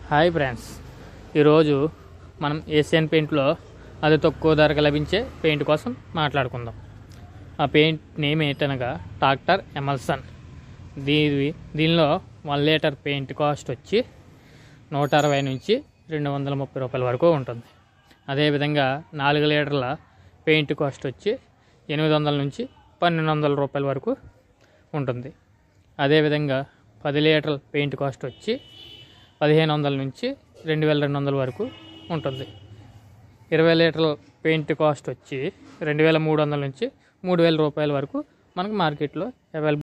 hi friends ఈరోజు మనం Asian పెయింట్లో అతి తక్కువ ధరకు లభించే పెయింట్ కోసం మాట్లాడుకుందాం ఆ పెయింట్ నేమ్ ఏంటనగా డాక్టర్ ఎమల్సన్ దీని దీనిలో వన్ లీటర్ పెయింట్ కాస్ట్ వచ్చి నూట అరవై నుంచి రెండు వందల ముప్పై రూపాయల వరకు ఉంటుంది అదేవిధంగా నాలుగు లీటర్ల పెయింట్ కాస్ట్ వచ్చి ఎనిమిది వందల నుంచి పన్నెండు వందల రూపాయల వరకు ఉంటుంది అదేవిధంగా పది లీటర్ల పెయింట్ కాస్ట్ వచ్చి పదిహేను వందల నుంచి రెండు వేల రెండు వందల వరకు ఉంటుంది ఇరవై లీటర్ల పెయింట్ కాస్ట్ వచ్చి రెండు వేల మూడు వందల నుంచి మూడు వేల రూపాయల వరకు మనకు మార్కెట్లో అవైలబుల్